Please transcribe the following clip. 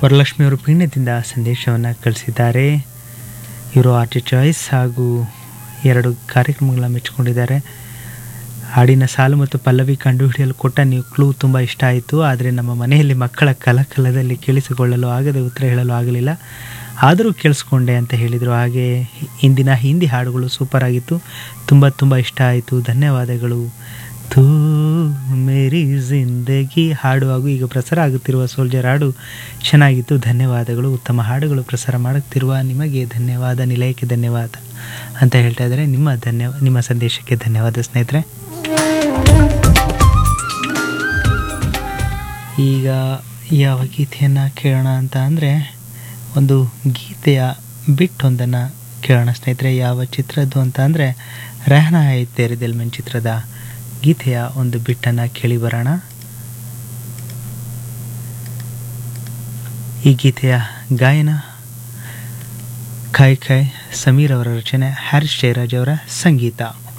ವರಲಕ್ಷ್ಮಿ ಅವರು ಪೀಣ್ಯದಿಂದ ಸಂದೇಶವನ್ನು ಕಳಿಸಿದ್ದಾರೆ ಇವರು ಆರ್ಟ್ ಚಾಯ್ಸ್ ಹಾಗೂ ಎರಡು ಕಾರ್ಯಕ್ರಮಗಳನ್ನ ಮೆಚ್ಚಿಕೊಂಡಿದ್ದಾರೆ ಹಾಡಿನ ಸಾಲು ಮತ್ತು ಪಲ್ಲವಿ ಕಂಡುಹಿಡಿಯಲು ಕೊಟ್ಟ ನೀವು ಕ್ಲೂ ತುಂಬ ಇಷ್ಟ ಆಯಿತು ಆದರೆ ನಮ್ಮ ಮನೆಯಲ್ಲಿ ಮಕ್ಕಳ ಕಲಕಲದಲ್ಲಿ ಕೇಳಿಸಿಕೊಳ್ಳಲು ಆಗದೆ ಉತ್ತರ ಹೇಳಲು ಆಗಲಿಲ್ಲ ಆದರೂ ಕೇಳಿಸ್ಕೊಂಡೆ ಅಂತ ಹೇಳಿದರು ಹಾಗೆ ಇಂದಿನ ಹಿಂದಿ ಹಾಡುಗಳು ಸೂಪರ್ ಆಗಿತ್ತು ತುಂಬ ತುಂಬ ಇಷ್ಟ ಆಯಿತು ಧನ್ಯವಾದಗಳು ತೂ ಮೇರಿ ಜಿಂದಗಿ ಹಾಡು ಹಾಗೂ ಈಗ ಪ್ರಸಾರ ಆಗುತ್ತಿರುವ ಸೋಲ್ಜರ್ ಹಾಡು ಚೆನ್ನಾಗಿತ್ತು ಧನ್ಯವಾದಗಳು ಉತ್ತಮ ಹಾಡುಗಳು ಪ್ರಸಾರ ಮಾಡುತ್ತಿರುವ ನಿಮಗೆ ಧನ್ಯವಾದ ನಿಲಯಕ್ಕೆ ಧನ್ಯವಾದ ಅಂತ ಹೇಳ್ತಾ ಇದ್ದಾರೆ ನಿಮ್ಮ ಧನ್ಯ ನಿಮ್ಮ ಸಂದೇಶಕ್ಕೆ ಧನ್ಯವಾದ ಸ್ನೇಹಿತರೆ ಈಗ ಯಾವ ಗೀತೆಯನ್ನು ಕೇಳೋಣ ಅಂತ ಅಂದರೆ ಒಂದು ಗೀತೆಯ ಬಿಟ್ಟೊಂದನ್ನು ಕೇಳೋಣ ಸ್ನೇಹಿತರೆ ಯಾವ ಚಿತ್ರದ್ದು ಅಂತ ಅಂದರೆ ರೆಹನಾ ಹೈ ತೇರೆ ದಿಲ್ ಮೆನ್ ಚಿತ್ರದ ಗೀತೆಯ ಒಂದು ಬಿಟ್ಟನ್ನು ಕೇಳಿ ಬರೋಣ ಈ ಗೀತೆಯ ಗಾಯನ ಖಾಯ್ ಖಾಯ್ ಸಮೀರ್ ಅವರ ರಚನೆ ಹ್ಯಾರಿಸ್ ಜಯರಾಜ್ ಅವರ ಸಂಗೀತ